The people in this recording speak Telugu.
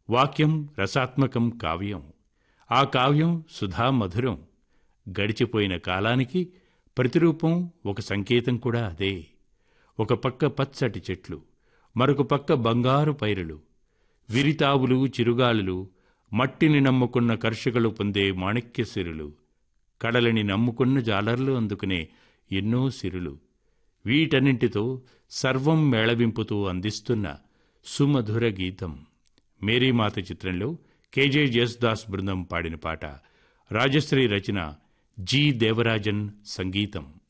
వాక్యం రసాత్మకం కావ్యం ఆ కావ్యం సుధా మధురం గడిచిపోయిన కాలానికి ప్రతిరూపం ఒక సంకేతం కూడా అదే ఒక పక్క పచ్చటి చెట్లు మరొక పక్క బంగారు పైరులు విరితావులు చిరుగాలులు మట్టిని నమ్ముకున్న కర్షకులు పొందే మాణిక్య సిరులు కడలని నమ్ముకున్న జాలర్లు అందుకునే ఎన్నో సిరులు వీటన్నింటితో సర్వం మేళవింపుతూ అందిస్తున్న సుమధుర గీతం మేరీమాత చిత్రంలో కేజే జయసుదాస్ బృందం పాడిన పాట రాజశ్రీ రచన జి దేవరాజన్ సంగీతం